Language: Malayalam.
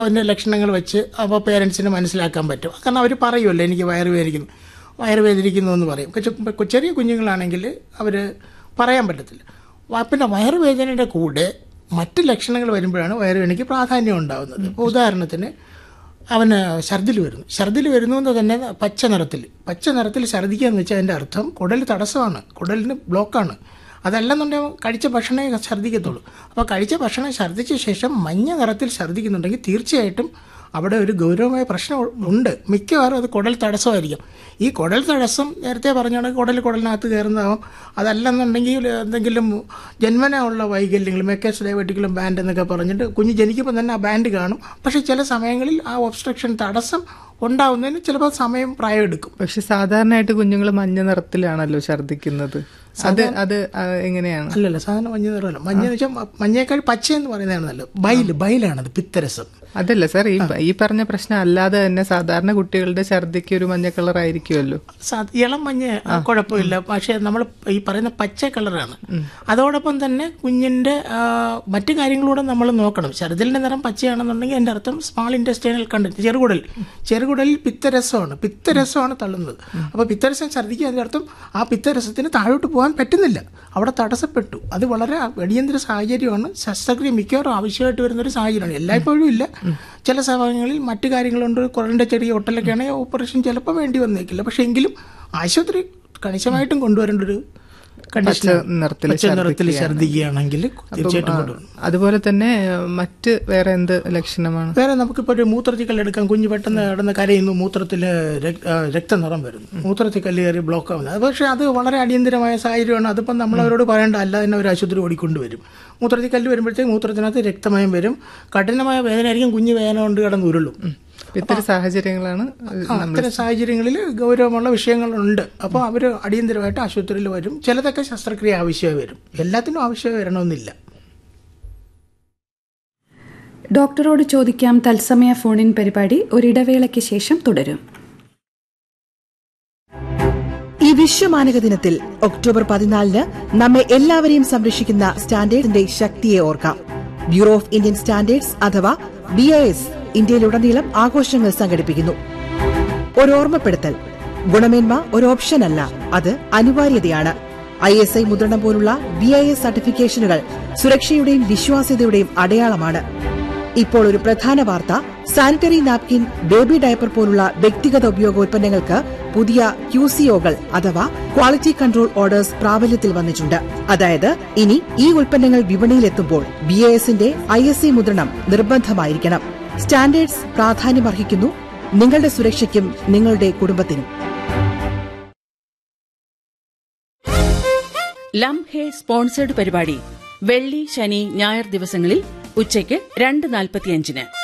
അതിൻ്റെ ലക്ഷണങ്ങൾ വെച്ച് അപ്പോൾ പേരൻസിന് മനസ്സിലാക്കാൻ പറ്റും കാരണം അവർ പറയുമല്ലോ എനിക്ക് വയറ് വേദനിക്കുന്നു വയറ് വേദനിക്കുന്നു എന്ന് പറയും കൊച്ചു ചെറിയ കുഞ്ഞുങ്ങളാണെങ്കിൽ അവർ പറയാൻ പറ്റത്തില്ല വ- പിന്നെ വയറുവേദനയുടെ കൂടെ മറ്റ് ലക്ഷണങ്ങൾ വരുമ്പോഴാണ് വയറുവേദനയ്ക്ക് പ്രാധാന്യം ഉണ്ടാകുന്നത് ഇപ്പോൾ ഉദാഹരണത്തിന് അവന് ഛർദിൽ വരുന്നു ഛർദിൽ വരുന്നു എന്ന് തന്നെ പച്ച നിറത്തിൽ പച്ച നിറത്തിൽ ഛർദിക്കുക എന്ന് വെച്ചാൽ അതിൻ്റെ അർത്ഥം കുടൽ തടസ്സമാണ് കുടലിന് ബ്ലോക്കാണ് അതല്ലെന്നുണ്ടെങ്കിൽ അവൻ കഴിച്ച ഭക്ഷണമേ ഛർദ്ദിക്കത്തുള്ളൂ അപ്പോൾ കഴിച്ച ഭക്ഷണം ഛർദ്ദിച്ച ശേഷം മഞ്ഞ നിറത്തിൽ ഛർദ്ദിക്കുന്നുണ്ടെങ്കിൽ തീർച്ചയായിട്ടും അവിടെ ഒരു ഗൗരവമായ പ്രശ്നം ഉണ്ട് മിക്കവാറും അത് കുടൽ തടസ്സമായിരിക്കും ഈ കുടൽ തടസ്സം നേരത്തെ പറഞ്ഞാണെങ്കിൽ കുടൽ കുടലിനകത്ത് കയറുന്നതാവും അതല്ലെന്നുണ്ടെങ്കിൽ എന്തെങ്കിലും ജന്മന ഉള്ള വൈകല്യങ്ങൾ മെക്കേസ് ഡയബറ്റിക്കലും ബാൻഡ് എന്നൊക്കെ പറഞ്ഞിട്ട് കുഞ്ഞ് ജനിക്കുമ്പോൾ തന്നെ ആ ബാൻഡ് കാണും പക്ഷേ ചില സമയങ്ങളിൽ ആ ഒബ്സ്ട്രക്ഷൻ തടസ്സം ഉണ്ടാവുന്നതിന് ചിലപ്പോൾ സമയം പ്രായം എടുക്കും പക്ഷെ സാധാരണയായിട്ട് കുഞ്ഞുങ്ങൾ മഞ്ഞ നിറത്തിലാണല്ലോ ഛർദ്ദിക്കുന്നത് അത് അത് ആ, എങ്ങനെയാണ് അല്ലല്ല സാധാരണ മഞ്ഞ നിറമല്ല മഞ്ഞ എന്ന് വെച്ചാൽ മഞ്ഞയേക്കാൾ പച്ച എന്ന് പറയുന്നതാണ് നല്ലത് ബൈല് ബൈലാണത് പിത്തരസം അതല്ല സാർ ഈ ഈ പറഞ്ഞ പ്രശ്നം അല്ലാതെ തന്നെ സാധാരണ കുട്ടികളുടെ ഛർദ്ദിക്ക് ഒരു മഞ്ഞ കളർ ആയിരിക്കുമല്ലോ സാ- ഇളം മഞ്ഞ കുഴപ്പമില്ല പക്ഷേ നമ്മൾ ഈ പറയുന്ന പച്ച കളറാണ് അതോടൊപ്പം തന്നെ കുഞ്ഞിൻ്റെ ആ, മറ്റു കാര്യങ്ങളൂടെ നമ്മൾ നോക്കണം ശരതിലിൻ്റെ നിറം പച്ചയാണെന്നുണ്ടെങ്കിൽ എൻ്റെ അർത്ഥം സ്മാൾ ഇൻഡസ്ട്രിയൽ കണ്ടന്റ് ചെറുകുടൽ ചെറുകുടലിൽ പിത്തരസമാണ് പിത്തരസമാണ് തള്ളുന്നത് അപ്പോൾ പിത്തരസം ഛർദ്ദിക്കുക അതിൻ്റെ അർത്ഥം ആ പിത്തരസത്തിന് താഴോട്ട് പോകാൻ പറ്റുന്നില്ല അവിടെ തടസ്സപ്പെട്ടു അത് വളരെ അടിയന്തര സാഹചര്യമാണ് ശസ്ത്രക്രിയ മിക്കവാറും ആവശ്യമായിട്ട് വരുന്നൊരു സാഹചര്യമാണ് എല്ലായ്പ്പോഴും ഇല്ല ചില സമയങ്ങളിൽ മറ്റു കാര്യങ്ങളുണ്ട് കുഴലിൻ്റെ ചെറിയ ഒട്ടലൊക്കെ ആണെങ്കിൽ ഓപ്പറേഷൻ ചിലപ്പോൾ വേണ്ടി വന്നേക്കില്ല പക്ഷേ എങ്കിലും ആശുപത്രി കണിശമായിട്ടും കൊണ്ടുവരേണ്ട ഒരു കണ്ടീഷൻ നിറത്തിൽ പച്ച നിറത്തിൽ ഛർദ്ദിക്കുകയാണെങ്കിൽ തീർച്ചയായിട്ടും കൊണ്ടുവരണം അതുപോലെ തന്നെ മറ്റ് വേറെ എന്ത് ലക്ഷണമാണ് വേറെ നമുക്കിപ്പോൾ ഒരു മൂത്രത്തിൽ കല്ലെടുക്കാം കുഞ്ഞ് പെട്ടെന്ന് കിടന്ന് കരയുന്നു മൂത്രത്തിൽ രക്തനിറം വരുന്നു മൂത്രത്തിൽ കല്ല് കയറി ബ്ലോക്ക് ആവുന്നത് അത് പക്ഷേ അത് വളരെ അടിയന്തരമായ സാഹചര്യമാണ് അതിപ്പം നമ്മൾ അവരോട് പറയേണ്ട അല്ല തന്നെ ഒരു ആശുപത്രി ഓടിക്കൊണ്ടുവരും മൂത്രത്തിൽ കല്ല് വരുമ്പോഴത്തേക്ക് മൂത്രത്തിനകത്ത് രക്തമയം വരും കഠിനമായ വേദനയായിരിക്കും കുഞ്ഞ് വേദന കൊണ്ട് കിടന്ന് ഉരുളും ഇത്തരം സാഹചര്യങ്ങളാണ് ആ, അത്തരം സാഹചര്യങ്ങളിൽ ഗൗരവമുള്ള വിഷയങ്ങളുണ്ട് അപ്പോൾ അവർ അടിയന്തരമായിട്ട് ആശുപത്രിയിൽ വരും ചിലതൊക്കെ ശസ്ത്രക്രിയ ആവശ്യമായി വരും എല്ലാത്തിനും ആവശ്യമായി വരണമെന്നില്ല ഡോക്ടറോട് ചോദിക്കാം തത്സമയ ഫോണിൻ പരിപാടി ഒരിടവേളയ്ക്ക് ശേഷം തുടരും ഈ വിശ്വമാനക ദിനത്തിൽ ഒക്ടോബർ പതിനാലിന് നമ്മെ എല്ലാവരെയും സംരക്ഷിക്കുന്ന സ്റ്റാൻഡേർഡിന്റെ ശക്തിയെ ഓർക്കാം ബ്യൂറോ ഓഫ് ഇന്ത്യൻ സ്റ്റാൻഡേർഡ്സ് അഥവാ ബി ഐ എസ് ഇന്ത്യയിലുടനീളം ആഘോഷങ്ങൾ സംഘടിപ്പിക്കുന്നു ഒരു ഓർമ്മപ്പെടുത്തൽ ഗുണമേന്മ ഒരു ഓപ്ഷൻ അല്ല അത് അനിവാര്യതയാണ് ഐ എസ് ഐ മുദ്രണം പോലുള്ള ബി ഐ എസ് സർട്ടിഫിക്കേഷനുകൾ സുരക്ഷയുടെയും വിശ്വാസ്യതയുടെയും അടയാളമാണ് ഇപ്പോൾ ഒരു പ്രധാന വാർത്ത സാനിറ്ററി നാപ്കിൻ ബേബി ഡയപ്പർ പോലുള്ള വ്യക്തിഗത ഉപയോഗോൽപ്പന്നങ്ങൾക്ക് പുതിയ ക്യൂസിഒകൾ അഥവാ ക്വാളിറ്റി കൺട്രോൾ ഓർഡേഴ്സ് പ്രാബല്യത്തിൽ വന്നിട്ടുണ്ട് അതായത് ഇനി ഈ ഉൽപ്പന്നങ്ങൾ വിപണിയിലെത്തുമ്പോൾ ബി എ എസിന്റെ ഐ എസ് ഐ മുദ്രണം നിർബന്ധമായിരിക്കണം സ്റ്റാൻഡേർഡ്സ് പ്രാധാന്യമർഹിക്കുന്നു നിങ്ങളുടെ സുരക്ഷയ്ക്കും നിങ്ങളുടെ കുടുംബത്തിനും ലം ഹേ സ്പോൺസേഡ് പരിപാടി വെള്ളി ശനി ഞായർ ദിവസങ്ങളിൽ ഉച്ചയ്ക്ക് രണ്ട് നാൽപ്പത്തിയഞ്ചിന്